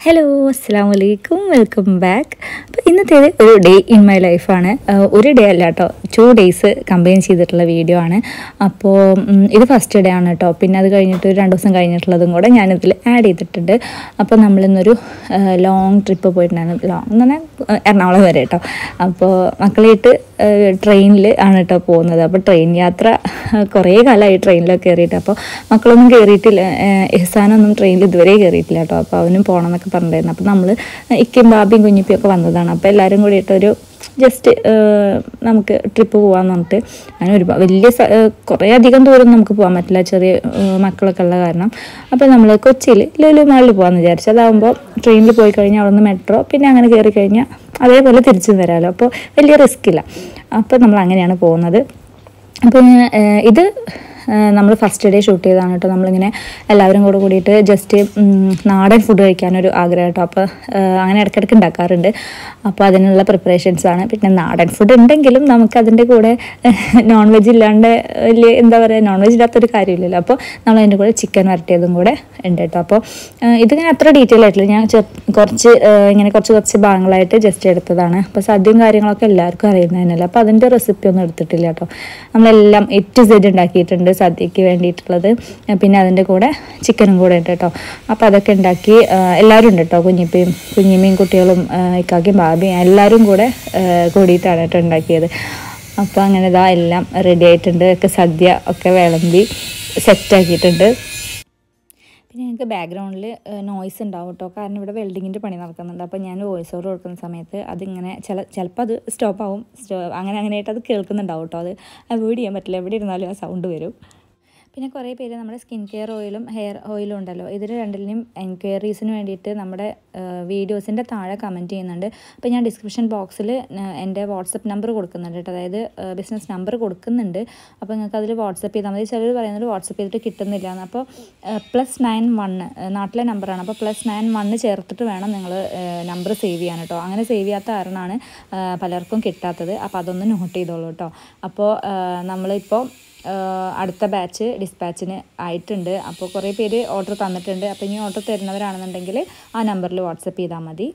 Hello അസ്സാം വലൈക്കും welcome back അപ്പോൾ ഇന്നത്തേത് ഒരു ഡേ ഇൻ മൈ ലൈഫാണ് ഒരു ഡേ അല്ല കേട്ടോ ടു ഡേയ്സ് കമ്പൈൻ ചെയ്തിട്ടുള്ള വീഡിയോ ആണ് അപ്പോൾ ഉം, ഇത് ഫസ്റ്റ് ഡേ ആണ് കേട്ടോ പിന്നെ അത് കഴിഞ്ഞിട്ട് ഒരു രണ്ട് ദിവസം കഴിഞ്ഞിട്ടുള്ളതും കൂടെ ഞാനിതിൽ ആഡ് ചെയ്തിട്ടുണ്ട് അപ്പോൾ നമ്മളിന്നൊരു ലോങ് ട്രിപ്പ് പോയിട്ടുണ്ടായിരുന്നു ലോങ് എന്ന് പറഞ്ഞാൽ ഏഹ്, എറണാകുളം വരെ കേട്ടോ അപ്പോൾ മക്കളായിട്ട് ട്രെയിനിൽ ആണ് കേട്ടോ പോകുന്നത് അപ്പോൾ ട്രെയിൻ യാത്ര കുറേ കാലമായി ട്രെയിനിലൊക്കെ കയറിയിട്ട് അപ്പോൾ മക്കളൊന്നും കയറിയിട്ടില്ല ഏഹ്, ഇഹ്സാനൊന്നും ട്രെയിനിൽ ഇതുവരെ കയറിയിട്ടില്ല കേട്ടോ അപ്പോൾ അവനും പോകണം എന്നൊക്കെ പറഞ്ഞിട്ടുണ്ടായിരുന്നു അപ്പോൾ നമ്മൾ ഇക്കും ബാബിയും കുഞ്ഞിപ്പിയും ഒക്കെ വന്നതാണ് അപ്പോൾ എല്ലാവരും കൂടിയിട്ടൊരു ജസ്റ്റ് നമുക്ക് ട്രിപ്പ് പോകാമെന്ന് പറഞ്ഞിട്ട് അങ്ങനെ ഒരുപാട് വലിയ സ- ഏഹ്, കുറേ അധികം ദൂരം നമുക്ക് പോകാൻ പറ്റില്ല ചെറിയ ഏഹ്, മക്കളൊക്കെ ഉള്ള കാരണം അപ്പോൾ നമ്മൾ കൊച്ചിയിൽ ലുലു മാളിൽ പോകാമെന്ന് വിചാരിച്ചു അതാകുമ്പോൾ ട്രെയിനിൽ പോയി കഴിഞ്ഞാൽ അവിടെ നിന്ന് മെട്രോ പിന്നെ അങ്ങനെ കയറി കഴിഞ്ഞാൽ അതേപോലെ തിരിച്ചും വരാമല്ലോ അപ്പോൾ വലിയ റിസ്ക് ഇല്ല അപ്പോൾ നമ്മൾ അങ്ങനെയാണ് പോകുന്നത് അപ്പോൾ ഞാൻ, ഏഹ്, ഇത് നമ്മൾ ഫസ്റ്റ് ഡേ ഷൂട്ട് ചെയ്തതാണ് കേട്ടോ നമ്മളിങ്ങനെ എല്ലാവരും കൂടെ കൂടിയിട്ട് ജസ്റ്റ് നാടൻ ഫുഡ് കഴിക്കാനൊരു ആഗ്രഹം കേട്ടോ അപ്പോൾ ഏഹ്, അങ്ങനെ ഇടയ്ക്കിടയ്ക്ക് ഉണ്ടാക്കാറുണ്ട് അപ്പോൾ അതിനുള്ള പ്രിപ്പറേഷൻസ് ആണ് പിന്നെ നാടൻ ഫുഡ് ഉണ്ടെങ്കിലും നമുക്ക് അതിൻ്റെ കൂടെ നോൺ വെജ് ഇല്ലാണ്ട് വലിയ എന്താ പറയുക നോൺ വെജ് ഇല്ലാത്തൊരു കാര്യമില്ലല്ലോ അപ്പോൾ നമ്മൾ അതിൻ്റെ കൂടെ ചിക്കൻ വരട്ടിയതും കൂടെ ഉണ്ട് കേട്ടോ അപ്പോൾ ഏഹ്, ഇതിങ്ങനെ അത്ര ഡീറ്റെയിൽ ആയിട്ടില്ല ഞാൻ ചെ- കുറച്ച് ഏഹ്, ഇങ്ങനെ കുറച്ച് കുറച്ച് ഭാഗങ്ങളായിട്ട് ജസ്റ്റ് എടുത്തതാണ് അപ്പോൾ സദ്യയും കാര്യങ്ങളൊക്കെ എല്ലാവർക്കും അറിയുന്നതിനല്ല അപ്പോൾ അതിൻ്റെ റെസിപ്പി ഒന്നും എടുത്തിട്ടില്ല കേട്ടോ നമ്മളെല്ലാം എറ്റ് സെഡ് ഉണ്ടാക്കിയിട്ടുണ്ട് സദ്യക്ക് വേണ്ടിയിട്ടുള്ളത് ഏഹ്, പിന്നെ അതിൻ്റെ കൂടെ ചിക്കനും കൂടെ ഉണ്ട് കേട്ടോ അപ്പോൾ അതൊക്കെ ഉണ്ടാക്കി ഏഹ്, എല്ലാവരും ഉണ്ട് കേട്ടോ കുഞ്ഞിപ്പയും കുഞ്ഞിമ്മയും കുട്ടികളും ഏഹ്, ഇക്കാക്കിയും ബാബിയും എല്ലാവരും കൂടെ ഏഹ്, കൂടിയിട്ടാണ് കേട്ടോ ഉണ്ടാക്കിയത് അപ്പോൾ അങ്ങനെ ഇതാ എല്ലാം റെഡി ആയിട്ടുണ്ട് ഒക്കെ സദ്യ ഒക്കെ വിളമ്പി സെറ്റാക്കിയിട്ടുണ്ട് പിന്നെ ഞങ്ങൾക്ക് ബാക്ക്ഗ്രൗണ്ടിൽ നോയ്സ് ഉണ്ടാവും കേട്ടോ കാരണം ഇവിടെ വെൽഡിങ്ങിൻ്റെ പണി നടക്കുന്നുണ്ട് അപ്പോൾ ഞാൻ വോയിസ് ഓവർ കൊടുക്കുന്ന സമയത്ത് അതിങ്ങനെ ചില ചിലപ്പോൾ അത് സ്റ്റോപ്പ് ആവും സ്റ്റോ അങ്ങനെ അങ്ങനെയായിട്ട് അത് കേൾക്കുന്നുണ്ടാവും കേട്ടോ അത് അവോയ്ഡ് ചെയ്യാൻ പറ്റില്ല എവിടെ ഇരുന്നാലും ആ സൗണ്ട് വരും പിന്നെ കുറേ പേര് നമ്മുടെ സ്കിൻ കെയർ ഓയിലും ഹെയർ ഓയിലും ഉണ്ടല്ലോ ഇതിൽ രണ്ടിലും എൻക്വയറീസിന് വേണ്ടിയിട്ട് നമ്മുടെ വീഡിയോസിൻ്റെ താഴെ കമൻറ്റ് ചെയ്യുന്നുണ്ട് അപ്പോൾ ഞാൻ ഡിസ്ക്രിപ്ഷൻ ബോക്സിൽ എൻ്റെ വാട്സപ്പ് നമ്പർ കൊടുക്കുന്നുണ്ട് കേട്ടോ അതായത് ബിസിനസ് നമ്പർ കൊടുക്കുന്നുണ്ട് അപ്പോൾ നിങ്ങൾക്ക് അതിൽ വാട്സപ്പ് ചെയ്താൽ മതി ചിലർ പറയുന്നത് വാട്സപ്പ് ചെയ്തിട്ട് കിട്ടുന്നില്ല എന്ന് അപ്പോൾ പ്ലസ് നയൻ വണ്ണ് നാട്ടിലെ നമ്പറാണ് അപ്പോൾ പ്ലസ് നയൻ വണ്ണ് ചേർത്തിട്ട് വേണം നിങ്ങൾ നമ്പർ സേവ് ചെയ്യാൻ കേട്ടോ അങ്ങനെ സേവ് ചെയ്യാത്ത കാരണമാണ് ആ, പലർക്കും കിട്ടാത്തത് അപ്പോൾ അതൊന്ന് നോട്ട് ചെയ്തോളൂ കേട്ടോ അപ്പോൾ നമ്മളിപ്പോൾ ആഹ് അടുത്ത ബാച്ച് ഡിസ്പാച്ചിന് ആയിട്ടുണ്ട് അപ്പോൾ കുറേ പേര് ഓർഡർ തന്നിട്ടുണ്ട് അപ്പോൾ ഇനി ഓർഡർ തരുന്നവരാണെന്നുണ്ടെങ്കിൽ ആ നമ്പറിൽ വാട്സപ്പ് ചെയ്താൽ മതി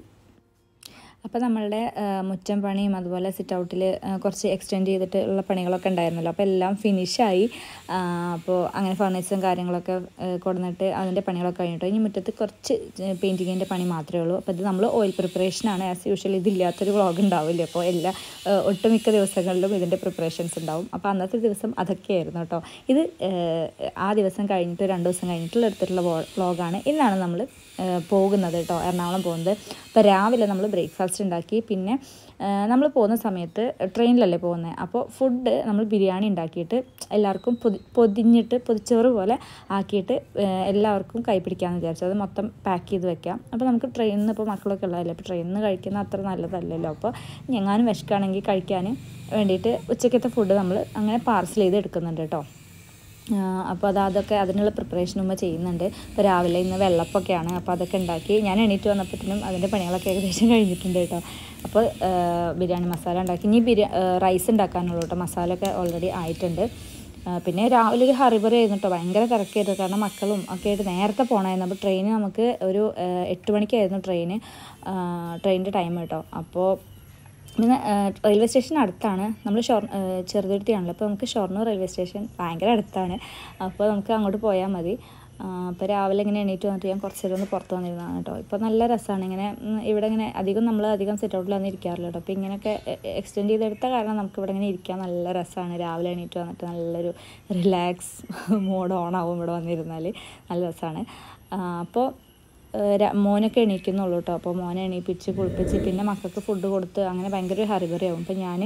അപ്പോൾ നമ്മളുടെ ആഹ് മുറ്റം പണിയും അതുപോലെ സിറ്റ് ഔട്ടിൽ കുറച്ച് എക്സ്റ്റെൻഡ് ചെയ്തിട്ട് ഉള്ള പണികളൊക്കെ ഉണ്ടായിരുന്നല്ലോ അപ്പോൾ എല്ലാം ഫിനിഷായി അപ്പോൾ അങ്ങനെ ഫർണിച്ചറും കാര്യങ്ങളൊക്കെ ആഹ് കൊടുന്നിട്ട് അതിൻ്റെ പണികളൊക്കെ കഴിഞ്ഞിട്ട് ഇനി മുറ്റത്ത് കുറച്ച് പെയിൻറ്റിങ്ങിൻ്റെ പണി മാത്രമേ ഉള്ളൂ അപ്പോൾ ഇത് നമ്മൾ ഓയിൽ പ്രിപ്പറേഷനാണ് ആസ് യൂഷ്വൽ ഇതില്ലാത്തൊരു വ്ളോഗ് ഉണ്ടാവില്ല അപ്പോൾ എല്ലാ ആഹ് ഒട്ടുമിക്ക ദിവസങ്ങളിലും ഇതിൻ്റെ പ്രിപ്പറേഷൻസ് ഉണ്ടാവും അപ്പോൾ അന്നത്തെ ദിവസം അതൊക്കെയായിരുന്നു കേട്ടോ ഇത് ആഹ് ആ ദിവസം കഴിഞ്ഞിട്ട് രണ്ട് ദിവസം കഴിഞ്ഞിട്ടുള്ള എടുത്തിട്ടുള്ള വ്ളോഗാണ് ഇന്നാണ് നമ്മൾ പോകുന്നത് കേട്ടോ എറണാകുളം പോകുന്നത് അപ്പോൾ രാവിലെ നമ്മൾ ബ്രേക്ക്ഫാസ്റ്റ് ഉണ്ടാക്കി പിന്നെ നമ്മൾ പോകുന്ന സമയത്ത് ട്രെയിനിലല്ലേ പോകുന്നത് അപ്പോൾ ഫുഡ് നമ്മൾ ബിരിയാണി ഉണ്ടാക്കിയിട്ട് എല്ലാവർക്കും പൊതി പൊതിഞ്ഞിട്ട് പൊതിച്ചോറ് പോലെ ആക്കിയിട്ട് ഏഹ്, എല്ലാവർക്കും കൈ പിടിക്കാമെന്ന് വിചാരിച്ചു അത് മൊത്തം പാക്ക് ചെയ്ത് വെക്കാം അപ്പോൾ നമുക്ക് ട്രെയിനിൽ നിന്ന് ഇപ്പോൾ മക്കളൊക്കെ ഉള്ളതല്ലേ അപ്പോൾ ട്രെയിനിൽ നിന്ന് കഴിക്കുന്ന അത്ര നല്ലതല്ലല്ലോ അപ്പോൾ ഞങ്ങാനും വിശക്കുകയാണെങ്കിൽ കഴിക്കാൻ വേണ്ടിയിട്ട് ഉച്ചക്കത്തെ ഫുഡ് നമ്മൾ അങ്ങനെ പാർസൽ ചെയ്ത് എടുക്കുന്നുണ്ട് കേട്ടോ അപ്പോൾ അത് അതൊക്കെ അതിനുള്ള പ്രിപ്പറേഷൻ ഉമ്മ ചെയ്യുന്നുണ്ട് ഇപ്പോൾ രാവിലെ ഇന്ന് വെള്ളപ്പൊക്കെയാണ് അപ്പോൾ അതൊക്കെ ഉണ്ടാക്കി ഞാൻ എണീറ്റ് വന്നപ്പോഴത്തേനും അതിൻ്റെ പണികളൊക്കെ ഏകദേശം കഴിഞ്ഞിട്ടുണ്ട് കേട്ടോ അപ്പോൾ ആ, ബിരിയാണി മസാല ഉണ്ടാക്കി ഇനി ബിരിയാ റൈസ് ഉണ്ടാക്കാനുള്ളൂ കേട്ടോ മസാല ഒക്കെ ഓൾറെഡി ആയിട്ടുണ്ട് ആ, പിന്നെ രാവിലെ ഒരു ഹറിബറി ആയിരുന്നു കേട്ടോ ഭയങ്കര തിരക്കായിരുന്നു കാരണം മക്കളും ഒക്കെ ആയിട്ട് നേരത്തെ പോകണമായിരുന്നു അപ്പോൾ ട്രെയിന് നമുക്ക് ഒരു ആ, എട്ട് മണിക്കായിരുന്നു ട്രെയിന് ട്രെയിനിൻ്റെ ടൈം കേട്ടോ അപ്പോൾ പിന്നെ റെയിൽവേ സ്റ്റേഷൻ അടുത്താണ് നമ്മൾ ഷൊർ ചെറുതുരുത്തിയാണല്ലോ അപ്പോൾ നമുക്ക് ഷൊർണൂർ റെയിൽവേ സ്റ്റേഷൻ ഭയങ്കര അടുത്താണ് അപ്പോൾ നമുക്ക് അങ്ങോട്ട് പോയാൽ മതി അപ്പോൾ രാവിലെ ഇങ്ങനെ എണീറ്റ് വന്നിട്ട് ഞാൻ കുറച്ച് നേരം ഒന്ന് പുറത്ത് വന്നിരുന്നതാണ് കേട്ടോ ഇപ്പോൾ നല്ല രസമാണ് ഇങ്ങനെ ഉം, ഇവിടെ ഇങ്ങനെ അധികം നമ്മൾ അധികം സിറ്റ് ഔട്ടിലൊന്നും ഇരിക്കാറില്ല കേട്ടോ അപ്പോൾ ഇങ്ങനെയൊക്കെ എക്സ്റ്റെൻഡ് ചെയ്തെടുത്ത കാരണം നമുക്ക് ഇവിടെ ഇങ്ങനെ ഇരിക്കാൻ നല്ല രസമാണ് രാവിലെ എണീറ്റ് വന്നിട്ട് നല്ലൊരു റിലാക്സ് മോഡ് ഓൺ ആവും ഇവിടെ വന്നിരുന്നാൽ നല്ല രസമാണ് അപ്പോൾ ഏഹ് ര- മോനൊക്കെ എണീക്കുന്നുള്ളൂ കേട്ടോ അപ്പോൾ മോനെ എണീപ്പിച്ച് കുളിപ്പിച്ച് പിന്നെ മക്കൾക്ക് ഫുഡ് കൊടുത്ത് അങ്ങനെ ഭയങ്കര ഒരു ഹറിബറി ആവും അപ്പോൾ ഞാൻ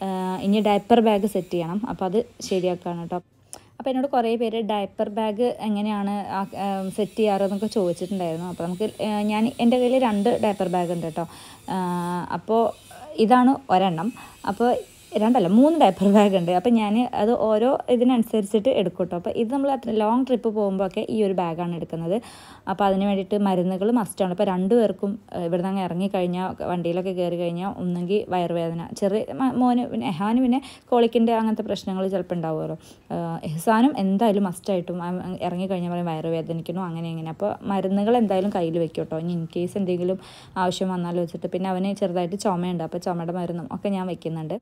ഇനി ഡയപ്പർ ബാഗ് സെറ്റ് ചെയ്യണം അപ്പോൾ അത് ശരിയാക്കുകയാണ് കേട്ടോ അപ്പോൾ എന്നോട് കുറേ പേര് ഡയപ്പർ ബാഗ് എങ്ങനെയാണ് സെറ്റ് ചെയ്യാറെന്നൊക്കെ ചോദിച്ചിട്ടുണ്ടായിരുന്നു അപ്പോൾ നമുക്ക് ഏഹ് ഞാൻ എൻ്റെ കയ്യിൽ രണ്ട് ഡയപ്പർ ബാഗ് ഉണ്ട് കേട്ടോ ആഹ് അപ്പോൾ ഇതാണ് ഒരെണ്ണം അപ്പോൾ രണ്ടല്ല മൂന്ന് ഡയപ്പർ ബാഗ് ഉണ്ട് അപ്പോൾ ഞാൻ അത് ഓരോ ഇതിനനുസരിച്ചിട്ട് എടുക്കും കേട്ടോ അപ്പോൾ ഇത് നമ്മൾ അത്ര ലോങ് ട്രിപ്പ് പോകുമ്പോഴൊക്കെ ഈ ഒരു ബാഗാണ് എടുക്കുന്നത് അപ്പോൾ അതിന് വേണ്ടിയിട്ട് മരുന്നുകൾ മസ്റ്റാണ് ഇപ്പോൾ രണ്ടു പേർക്കും ഏഹ്, ഇവിടുന്ന് അങ്ങ് ഇറങ്ങിക്കഴിഞ്ഞാൽ വണ്ടിയിലൊക്കെ കയറി കഴിഞ്ഞാൽ ഒന്നെങ്കിൽ വയറുവേദന ചെറിയ മ- മോന് പിന്നെ എഹാന് പിന്നെ കോളിക്കിൻ്റെ അങ്ങനത്തെ പ്രശ്നങ്ങൾ ചിലപ്പോൾ ഉണ്ടാവുമല്ലോ ഏഹ്, എഹ്സാനും എന്തായാലും മസ്റ്റായിട്ടും അവൻ ഇറങ്ങിക്കഴിഞ്ഞാൽ പറയും വയറുവേദനിക്കുന്നു അങ്ങനെ ഇങ്ങനെ അപ്പോൾ മരുന്നുകൾ എന്തായാലും കയ്യിൽ വെക്കും കേട്ടോ ഇനി ഇൻ കേസ് എന്തെങ്കിലും ആവശ്യം വന്നാൽ വെച്ചിട്ട് പിന്നെ അവന് ചെറുതായിട്ട് ചുമയുണ്ട് അപ്പോൾ ചുമയുടെ മരുന്നും ഒക്കെ ഞാൻ വെക്കുന്നുണ്ട്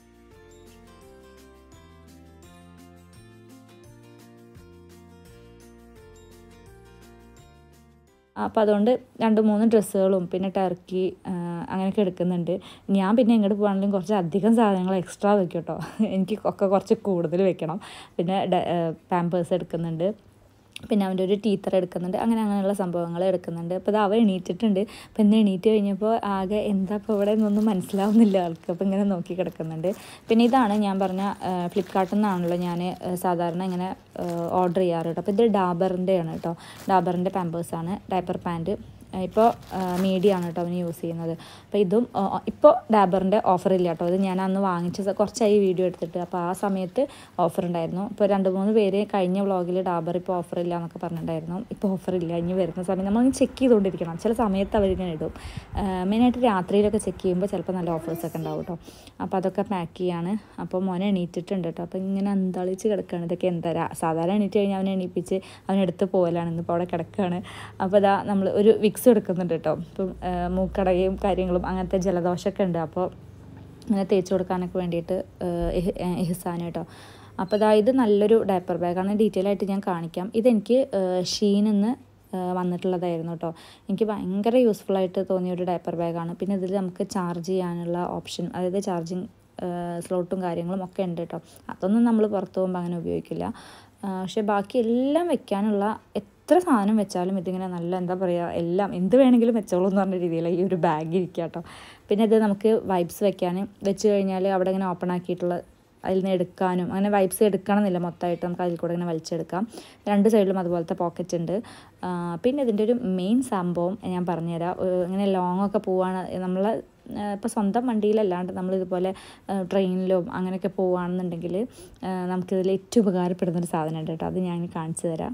അപ്പോൾ അതുകൊണ്ട് രണ്ട് മൂന്ന് ഡ്രസ്സുകളും പിന്നെ ടർക്കി ആ, അങ്ങനെയൊക്കെ എടുക്കുന്നുണ്ട് ഞാൻ പിന്നെ എങ്ങോട്ട് പോകുകയാണെങ്കിലും കുറച്ച് അധികം സാധനങ്ങൾ എക്സ്ട്രാ വെക്കും കേട്ടോ എനിക്ക് ഒക്കെ കുറച്ച് കൂടുതൽ വെക്കണം പിന്നെ പാമ്പേഴ്സ് എടുക്കുന്നുണ്ട് പിന്നെ അവൻ്റെ ഒരു ടീച്ചർ എടുക്കുന്നുണ്ട് അങ്ങനെ അങ്ങനെയുള്ള സംഭവങ്ങൾ എടുക്കുന്നുണ്ട് അപ്പോൾ ഇത് അവൻ എണീറ്റിട്ടുണ്ട് അപ്പോൾ ഇന്ന് എണീറ്റ് കഴിഞ്ഞപ്പോൾ ആകെ എന്താ ഇപ്പോൾ ഇവിടെ നിന്നൊന്നും മനസ്സിലാവുന്നില്ല ആൾക്ക് അപ്പോൾ ഇങ്ങനെ നോക്കി കിടക്കുന്നുണ്ട് പിന്നെ ഇതാണ് ഞാൻ പറഞ്ഞ ഫ്ലിപ്കാർട്ടിൽ നിന്നാണല്ലോ ഞാൻ സാധാരണ ഇങ്ങനെ ഓർഡർ ചെയ്യാറ് കേട്ടോ അപ്പോൾ ഇത് ഡാബറിൻ്റെയാണ് കേട്ടോ ഡാബറിൻ്റെ പാമ്പേഴ്സാണ് ഡയപ്പർ പാൻറ്റ് ഇപ്പോൾ മീഡിയ ആണ് കേട്ടോ അവന് യൂസ് ചെയ്യുന്നത് അപ്പോൾ ഇതും ഇപ്പോൾ ഡാബറിൻ്റെ ഓഫർ ഇല്ല കേട്ടോ ഇത് ഞാൻ അന്ന് വാങ്ങിച്ച സ- കുറച്ചായി വീഡിയോ എടുത്തിട്ട് അപ്പോൾ ആ സമയത്ത് ഓഫർ ഉണ്ടായിരുന്നു ഇപ്പോൾ രണ്ട് മൂന്ന് പേര് കഴിഞ്ഞ വ്ളോഗിൽ ഡാബർ ഇപ്പോൾ ഓഫർ ഇല്ല എന്നൊക്കെ പറഞ്ഞിട്ടുണ്ടായിരുന്നു ഇപ്പോൾ ഓഫർ ഇല്ല ഇനി വരുന്ന സമയം നമ്മൾ ചെക്ക് ചെയ്തുകൊണ്ടിരിക്കണം ചില സമയത്ത് അവരിങ്ങനെ ഇടും മെയിനായിട്ട് രാത്രിയിലൊക്കെ ചെക്ക് ചെയ്യുമ്പോൾ ചിലപ്പോൾ നല്ല ഓഫേഴ്സൊക്കെ ഉണ്ടാവും കേട്ടോ അപ്പോൾ അതൊക്കെ പാക്ക് ചെയ്യാണ് അപ്പോൾ മോനെ എണീറ്റിട്ടുണ്ട് കേട്ടോ അപ്പോൾ ഇങ്ങനെ അന്താളിച്ച് കിടക്കുകയാണ് ഇതൊക്കെ എന്താ രാ- സാധാരണ എണീറ്റ് കഴിഞ്ഞാൽ അവനെ എണീപ്പിച്ച് അവനെടുത്ത് പോകലാണ് ഇന്നിപ്പോൾ അവിടെ കിടക്കുകയാണ് അപ്പോൾ ഇതാ നമ്മൾ ഒരു വിക്സ് എടുക്കുന്നുണ്ട് കേട്ടോ ഇപ്പം ആ, മൂക്കടയും കാര്യങ്ങളും അങ്ങനത്തെ ജലദോഷമൊക്കെ ഉണ്ട് അപ്പോൾ അങ്ങനെ തേച്ച് കൊടുക്കാനൊക്കെ വേണ്ടിയിട്ട് എഹ്സാൻ കേട്ടോ അപ്പോൾ ഇതാ ഇത് നല്ലൊരു ഡയപ്പർ ബാഗാണ് ഡീറ്റെയിൽ ആയിട്ട് ഞാൻ കാണിക്കാം ഇതെനിക്ക് ഷീനിന്ന് വന്നിട്ടുള്ളതായിരുന്നു കേട്ടോ എനിക്ക് ഭയങ്കര യൂസ്ഫുൾ ആയിട്ട് തോന്നിയ ഒരു ഡയപ്പർ ബാഗാണ് പിന്നെ ഇതിൽ നമുക്ക് ചാർജ് ചെയ്യാനുള്ള ഓപ്ഷൻ അതായത് ചാർജിങ് സ്ലോട്ടും കാര്യങ്ങളും ഒക്കെ ഉണ്ട് കേട്ടോ അതൊന്നും നമ്മൾ പുറത്ത് പോകുമ്പോൾ അങ്ങനെ ഉപയോഗിക്കില്ല ആ, പക്ഷേ ബാക്കി എല്ലാം വെക്കാനുള്ള എത്ര സാധനം വെച്ചാലും ഇതിങ്ങനെ നല്ല എന്താ പറയുക എല്ലാം എന്ത് വേണമെങ്കിലും വെച്ചോളൂ എന്ന് പറഞ്ഞ രീതിയിൽ ഈ ഒരു ബാഗ് ഇരിക്കുക കേട്ടോ പിന്നെ ഇത് നമുക്ക് വൈബ്സ് വെക്കാൻ വെച്ച് കഴിഞ്ഞാൽ അവിടെ ഇങ്ങനെ ഓപ്പൺ ആക്കിയിട്ടുള്ള അതിൽ നിന്ന് എടുക്കാനും അങ്ങനെ വൈബ്സ് എടുക്കണമെന്നില്ല മൊത്തമായിട്ട് നമുക്ക് അതിൽ കൂടെ ഇങ്ങനെ വലിച്ചെടുക്കാം രണ്ട് സൈഡിലും അതുപോലത്തെ പോക്കറ്റ് ഉണ്ട് ആ, പിന്നെ ഇതിൻ്റെ ഒരു മെയിൻ സംഭവം ഞാൻ പറഞ്ഞുതരാം ഒരു ഇങ്ങനെ ലോങ് ഒക്കെ പോവാണ് നമ്മൾ ഇപ്പോൾ സ്വന്തം വണ്ടിയിലല്ലാണ്ട് നമ്മൾ ഇതുപോലെ ട്രെയിനിലും അങ്ങനെയൊക്കെ പോവുകയാണെന്നുണ്ടെങ്കിൽ നമുക്കിതിൽ ഏറ്റവും ഉപകാരപ്പെടുന്ന ഒരു സാധനം ഉണ്ട് കേട്ടോ അത് ഞാൻ കാണിച്ചു തരാം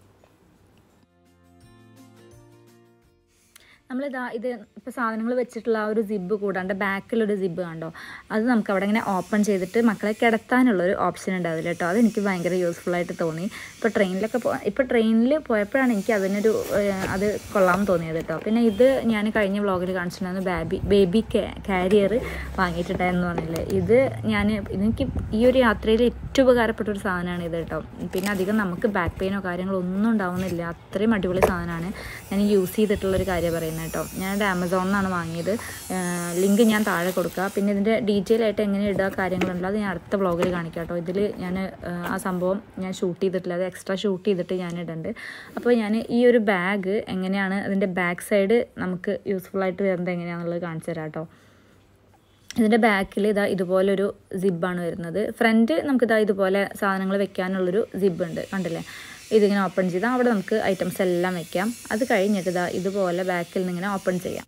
നമ്മളിതാ ഇത് ഇപ്പോൾ സാധനങ്ങൾ വെച്ചിട്ടുള്ള ആ ഒരു സിബ് കൂടാണ്ട് ബാക്കിലൊരു സിബ് കണ്ടോ അത് നമുക്ക് അവിടെ ഇങ്ങനെ ഓപ്പൺ ചെയ്തിട്ട് മക്കളെ കിടത്താനുള്ള ഒരു ഓപ്ഷൻ ഉണ്ട് അതിൽ കേട്ടോ അതെനിക്ക് ഭയങ്കര യൂസ്ഫുൾ ആയിട്ട് തോന്നി ഇപ്പോൾ ട്രെയിനിലൊക്കെ പോ ഇപ്പോൾ ട്രെയിനിൽ പോയപ്പോഴാണ് എനിക്ക് അതിനൊരു ഏഹ്, അത് കൊള്ളാൻ തോന്നിയത് കേട്ടോ പിന്നെ ഇത് ഞാൻ കഴിഞ്ഞ വ്ളോഗിൽ കാണിച്ചിട്ടുണ്ടായിരുന്നു ബേബി ബേബി കാരിയർ വാങ്ങിയിട്ടുണ്ടായിരുന്നു പറഞ്ഞില്ലേ ഇത് ഞാൻ എനിക്ക് ഈ ഒരു യാത്രയിൽ ഏറ്റവും ഉപകാരപ്പെട്ട ഒരു സാധനമാണ് ഇത് കേട്ടോ പിന്നെ അധികം നമുക്ക് ബാക്ക് പെയിനോ കാര്യങ്ങളോ ഒന്നും ഉണ്ടാവുന്നില്ല അത്രയും അടിപൊളി സാധനമാണ് ഞാൻ യൂസ് ചെയ്തിട്ടുള്ളൊരു കാര്യം പറയുന്നത് കേട്ടോ ഞാനിത് ആമസോണിൽ നിന്നാണ് വാങ്ങിയത് ലിങ്ക് ഞാൻ താഴെ കൊടുക്കുക പിന്നെ ഇതിൻ്റെ ഡീറ്റെയിൽ ആയിട്ട് എങ്ങനെ ഇടുക കാര്യങ്ങളുണ്ടല്ലോ അത് ഞാൻ അടുത്ത വ്ളോഗിൽ കാണിക്കാം കേട്ടോ ഇതിൽ ഞാൻ ആ സംഭവം ഞാൻ ഷൂട്ട് ചെയ്തിട്ടില്ല അത് എക്സ്ട്രാ ഷൂട്ട് ചെയ്തിട്ട് ഞാൻ ഇടുന്നുണ്ട് അപ്പോൾ ഞാൻ ഈ ഒരു ബാഗ് എങ്ങനെയാണ് അതിൻ്റെ ബാക്ക് സൈഡ് നമുക്ക് യൂസ്ഫുൾ ആയിട്ട് വരുന്നത് എങ്ങനെയാണെന്നുള്ളത് കാണിച്ചു തരാം കേട്ടോ ഇതിൻ്റെ ബാക്കിൽ ഇതാ ഇതുപോലൊരു സിബാണ് വരുന്നത് ഫ്രണ്ട് നമുക്കിതാ ഇതുപോലെ സാധനങ്ങൾ വെക്കാനുള്ളൊരു സിബ് ഉണ്ട് കണ്ടില്ലേ ഇതിങ്ങനെ ഓപ്പൺ ചെയ്താൽ അവിടെ നമുക്ക് ഐറ്റംസ് എല്ലാം വെക്കാം അത് കഴിഞ്ഞിട്ട് ഇതാ ഇതുപോലെ ബാക്കിൽ നിന്ന് ഇങ്ങനെ ഓപ്പൺ ചെയ്യാം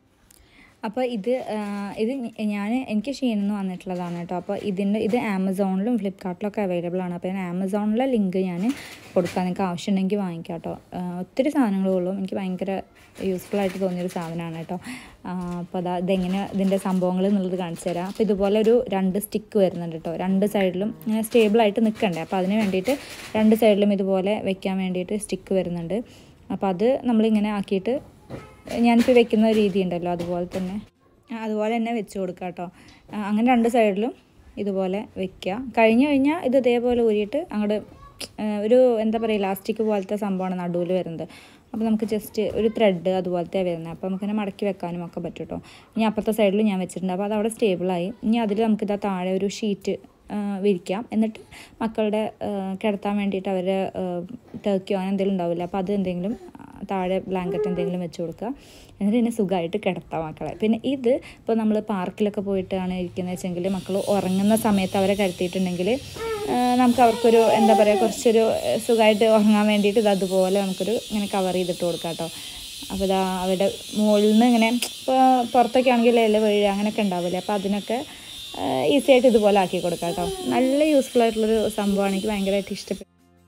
അപ്പോൾ ഇത് ആ, ഇത് ഞാൻ എനിക്ക് ഷീനിൽ നിന്ന് വന്നിട്ടുള്ളതാണ് കേട്ടോ അപ്പോൾ ഇതിൻ്റെ ഇത് ആമസോണിലും ഫ്ലിപ്കാർട്ടിലൊക്കെ അവൈലബിൾ ആണ് അപ്പോൾ ഞാൻ ആമസോണിലെ ലിങ്ക് ഞാൻ കൊടുക്കാം നിങ്ങൾക്ക് ആവശ്യമുണ്ടെങ്കിൽ വാങ്ങിക്കാം കേട്ടോ ആ, ഒത്തിരി സാധനങ്ങളുള്ളൂ എനിക്ക് ഭയങ്കര യൂസ്ഫുൾ ആയിട്ട് തോന്നിയൊരു സാധനമാണ് കേട്ടോ ആ, അപ്പോൾ അതാ ഇതെങ്ങനെ ഇതിൻ്റെ സംഭവങ്ങൾ എന്നുള്ളത് കാണിച്ചു തരാം അപ്പോൾ ഇതുപോലെ ഒരു രണ്ട് സ്റ്റിക്ക് വരുന്നുണ്ട് കേട്ടോ രണ്ട് സൈഡിലും ഇങ്ങനെ സ്റ്റേബിളായിട്ട് നിൽക്കണ്ടേ അപ്പോൾ അതിന് വേണ്ടിയിട്ട് രണ്ട് സൈഡിലും ഇതുപോലെ വെക്കാൻ വേണ്ടിയിട്ട് സ്റ്റിക്ക് വരുന്നുണ്ട് അപ്പോൾ അത് നമ്മളിങ്ങനെ ആക്കിയിട്ട് ഞാനിപ്പോൾ വെക്കുന്ന രീതി ഉണ്ടല്ലോ അതുപോലെ തന്നെ ആ, അതുപോലെ തന്നെ വെച്ച് കൊടുക്കുക കേട്ടോ ആ, അങ്ങനെ രണ്ട് സൈഡിലും ഇതുപോലെ വെക്കുക കഴിഞ്ഞ് കഴിഞ്ഞാൽ ഇത് ഇതേപോലെ ഊരിയിട്ട് അങ്ങോട്ട് ഒരു എന്താ പറയുക ഇലാസ്റ്റിക് പോലത്തെ സംഭവമാണ് നടുവിൽ വരുന്നത് അപ്പോൾ നമുക്ക് ജസ്റ്റ് ഒരു ത്രെഡ് അതുപോലത്തെ വരുന്നത് അപ്പോൾ നമുക്കിങ്ങനെ മടക്കി വെക്കാനും ഒക്കെ പറ്റും കേട്ടോ ഇനി അപ്പുറത്തെ സൈഡിലും ഞാൻ വെച്ചിട്ടുണ്ട് അപ്പോൾ അത് അവിടെ സ്റ്റേബിളായി ഇനി അതിൽ നമുക്കിതാ താഴെ ഒരു ഷീറ്റ് വിരിക്കാം എന്നിട്ട് മക്കളുടെ ആ, കിടത്താൻ വേണ്ടിയിട്ട് അവർ ടർക്കിയോ അങ്ങനെ എന്തെങ്കിലും ഉണ്ടാവില്ല അപ്പോൾ അത് എന്തെങ്കിലും ആ, താഴെ ബ്ലാങ്കറ്റ് എന്തെങ്കിലും വെച്ച് കൊടുക്കുക എന്നിട്ട് പിന്നെ സുഖമായിട്ട് കിടത്താം മക്കളെ പിന്നെ ഇത് ഇപ്പോൾ നമ്മൾ പാർക്കിലൊക്കെ പോയിട്ടാണ് ഇരിക്കുന്നത് വെച്ചെങ്കിൽ മക്കൾ ഉറങ്ങുന്ന സമയത്ത് അവരെ കരുത്തിയിട്ടുണ്ടെങ്കിൽ ആ, നമുക്ക് അവർക്കൊരു എന്താ പറയുക കുറച്ചൊരു ആ, സുഖമായിട്ട് ഉറങ്ങാൻ വേണ്ടിയിട്ട് ഇത് അതുപോലെ നമുക്കൊരു ഇങ്ങനെ കവർ ചെയ്തിട്ട് കൊടുക്കാം കേട്ടോ അപ്പോൾ ഇതാ അവരുടെ മുകളിൽ നിന്ന് ഇങ്ങനെ ഇപ്പോൾ പുറത്തൊക്കെ ആണെങ്കിൽ ഇല വീഴുക അങ്ങനെയൊക്കെ ഉണ്ടാവില്ലേ അപ്പോൾ അതിനൊക്കെ ഈസി ആയിട്ട് ഇതുപോലെ ആക്കി കൊടുക്കാം കേട്ടോ നല്ല യൂസ്ഫുൾ ആയിട്ടുള്ളൊരു സംഭവമാണ് എനിക്ക് ഭയങ്കരമായിട്ട് ഇഷ്ടപ്പെട്ടു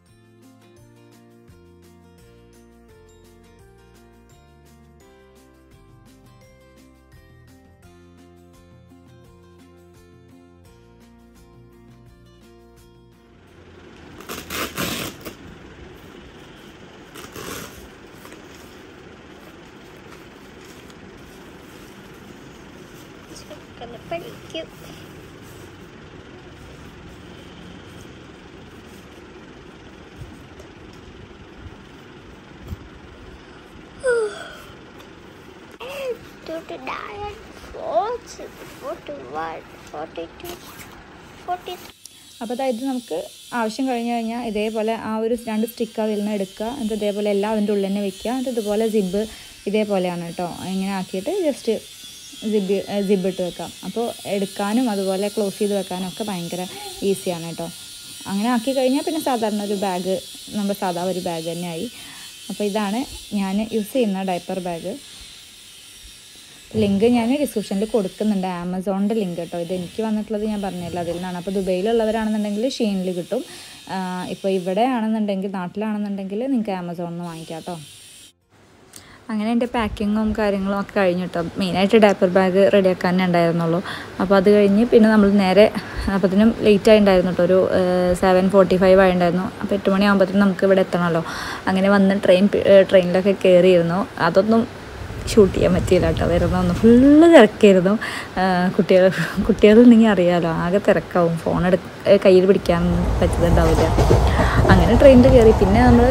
ചെക്കനെ പഠിക്കും Forty-nine, forty, forty-one, forty-two, forty-three. അപ്പോൾ അതായത് നമുക്ക് ആവശ്യം കഴിഞ്ഞ് കഴിഞ്ഞാൽ ഇതേപോലെ ആ ഒരു രണ്ട് സ്റ്റിക്ക് അതിൽ നിന്ന് എടുക്കുക എന്നിട്ട് ഇതേപോലെ എല്ലാം അതിൻ്റെ ഉള്ളിൽ തന്നെ വെക്കുക എന്നിട്ട് ഇതുപോലെ സിബ് ഇതേപോലെയാണ് കേട്ടോ ഇങ്ങനെ ആക്കിയിട്ട് ജസ്റ്റ് സിബ് സിബ് ഇട്ട് വെക്കാം അപ്പോൾ എടുക്കാനും അതുപോലെ ക്ലോസ് ചെയ്ത് വെക്കാനും ഒക്കെ ഭയങ്കര ഈസിയാണ് കേട്ടോ അങ്ങനെ ആക്കി കഴിഞ്ഞാൽ പിന്നെ സാധാരണ ഒരു ബാഗ് നമ്മുടെ സാധാ ഒരു ബാഗ് തന്നെയായി അപ്പോൾ ഇതാണ് ഞാൻ യൂസ് ചെയ്യുന്ന ഡയപ്പർ ബാഗ് ലിങ്ക് ഞാൻ ഡിസ്ക്രിപ്ഷനിൽ കൊടുക്കുന്നുണ്ട് ആമസോണിൻ്റെ ലിങ്ക് കേട്ടോ ഇത് എനിക്ക് വന്നിട്ടുള്ളത് ഞാൻ പറഞ്ഞില്ല അതിൽ നിന്നാണ് അപ്പോൾ ദുബൈയിലുള്ളവരാണെന്നുണ്ടെങ്കിൽ ഷീനിൽ കിട്ടും ഇപ്പോൾ ഇവിടെ ആണെന്നുണ്ടെങ്കിൽ നാട്ടിലാണെന്നുണ്ടെങ്കിൽ നിങ്ങൾക്ക് ആമസോണിൽ നിന്ന് വാങ്ങിക്കാം കേട്ടോ അങ്ങനെ എൻ്റെ പാക്കിങ്ങും കാര്യങ്ങളും ഒക്കെ കഴിഞ്ഞു കേട്ടോ മെയിനായിട്ട് ഡയപ്പർ ബാഗ് റെഡിയാക്കാനേ ഉണ്ടായിരുന്നുള്ളൂ അപ്പോൾ അത് കഴിഞ്ഞ് പിന്നെ നമ്മൾ നേരെ അപ്പത്തിനും ലേറ്റ് ആയിട്ടുണ്ടായിരുന്നു കേട്ടോ ഒരു സെവൻ ഫോർട്ടി ഫൈവ് ആയിട്ടുണ്ടായിരുന്നു അപ്പോൾ എട്ട് മണിയാകുമ്പോഴത്തേനും നമുക്ക് ഇവിടെ എത്തണമല്ലോ അങ്ങനെ വന്ന് ട്രെയിൻ ട്രെയിനിലൊക്കെ കയറിയിരുന്നു അതൊന്നും ഷൂട്ട് ചെയ്യാൻ പറ്റിയില്ല കേട്ടോ വരുന്നൊന്നും ഫുള്ള് തിരക്കായിരുന്നു കുട്ടികൾ കുട്ടികളുണ്ടെങ്കിൽ അറിയാമല്ലോ ആകെ തിരക്കാവും ഫോൺ എടു കയ്യിൽ പിടിക്കാൻ പറ്റുന്നുണ്ടാവില്ല അങ്ങനെ ട്രെയിനിൽ കയറി പിന്നെ നമ്മൾ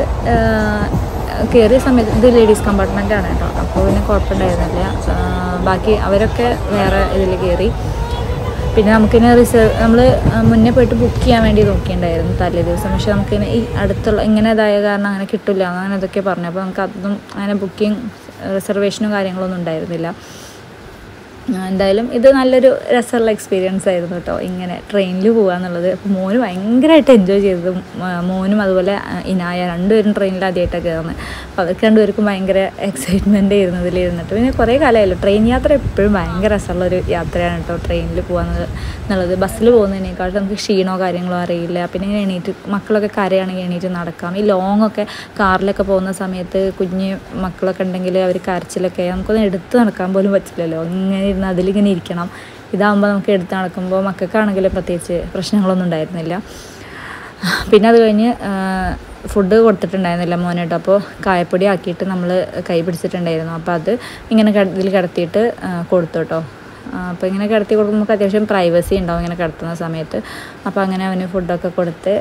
കയറിയ സമയത്ത് ഇത് ലേഡീസ് കമ്പാർട്ട്മെൻ്റ് ആണ് കേട്ടോ അപ്പോൾ പിന്നെ കുഴപ്പമുണ്ടായിരുന്നില്ല ആ, ബാക്കി അവരൊക്കെ വേറെ ഇതിൽ കയറി പിന്നെ നമുക്കിനെ റിസർവ് നമ്മൾ മുന്നേ പോയിട്ട് ബുക്ക് ചെയ്യാൻ വേണ്ടി നോക്കിയിട്ടുണ്ടായിരുന്നു തലേ ദിവസം പക്ഷെ നമുക്കിങ്ങനെ ഈ അടുത്തുള്ള ഇങ്ങനെ ഇതായ കാരണം അങ്ങനെ കിട്ടില്ല അങ്ങനെ ഇതൊക്കെ പറഞ്ഞു അപ്പോൾ നമുക്ക് അതൊന്നും അങ്ങനെ ബുക്കിംഗ് റിസർവേഷനും കാര്യങ്ങളൊന്നും ഉണ്ടായിരുന്നില്ല ആ, എന്തായാലും ഇത് നല്ലൊരു രസമുള്ള എക്സ്പീരിയൻസ് ആയിരുന്നു കേട്ടോ ഇങ്ങനെ ട്രെയിനിൽ പോകുക എന്നുള്ളത് അപ്പോൾ മോന് ഭയങ്കരമായിട്ട് എൻജോയ് ചെയ്തത് മ- മോനും അതുപോലെ ആ, ഇനായ രണ്ടുപേരും ട്രെയിനിൽ ആദ്യമായിട്ടാണ് കയറുന്നത് അപ്പോൾ അവർക്ക് രണ്ടുപേർക്കും ഭയങ്കര എക്സൈറ്റ്മെൻ്റ് ആയിരുന്നു ഇതിലിരുന്നിട്ട് പിന്നെ കുറേ കാലമായല്ലോ ട്രെയിൻ യാത്ര എപ്പോഴും ഭയങ്കര രസമുള്ളൊരു യാത്രയാണ് കേട്ടോ ട്രെയിനിൽ പോകാന്നത് എന്നുള്ളത് ബസ്സിൽ പോകുന്നതിനേക്കാളും നമുക്ക് ക്ഷീണമോ കാര്യങ്ങളോ അറിയില്ല പിന്നെ ഇങ്ങനെ എണീറ്റ് മക്കളൊക്കെ കരയാണെങ്കിൽ എണീറ്റ് നടക്കാം ഈ ലോങ് ഒക്കെ കാറിലൊക്കെ പോകുന്ന സമയത്ത് കുഞ്ഞ് മക്കളൊക്കെ ഉണ്ടെങ്കിൽ അവർ കരച്ചിലൊക്കെ നമുക്കൊന്നും എടുത്ത് നടക്കാൻ പോലും പറ്റില്ലല്ലോ ഇങ്ങനെ ഇരുന്ന് അതിലിങ്ങനെ ഇരിക്കണം ഇതാകുമ്പോൾ നമുക്ക് എടുത്ത് നടക്കുമ്പോൾ മക്കൾക്കാണെങ്കിലും പ്രത്യേകിച്ച് പ്രശ്നങ്ങളൊന്നും ഉണ്ടായിരുന്നില്ല പിന്നെ അത് കഴിഞ്ഞ് ഫുഡ് കൊടുത്തിട്ടുണ്ടായിരുന്നില്ല മോനായിട്ട് അപ്പോൾ കായപ്പൊടി ആക്കിയിട്ട് നമ്മൾ കൈ പിടിച്ചിട്ടുണ്ടായിരുന്നു അപ്പോൾ അത് ഇങ്ങനെ കിട- ഇതിൽ കിടത്തിയിട്ട് ആ, കൊടുത്തു കേട്ടോ അപ്പോൾ ഇങ്ങനെ കിടത്തി കൊടുക്കുമ്പോൾ നമുക്ക് അത്യാവശ്യം പ്രൈവസി ഉണ്ടാവും ഇങ്ങനെ കിടത്തുന്ന സമയത്ത് അപ്പോൾ അങ്ങനെ അവന് ഫുഡൊക്കെ കൊടുത്ത്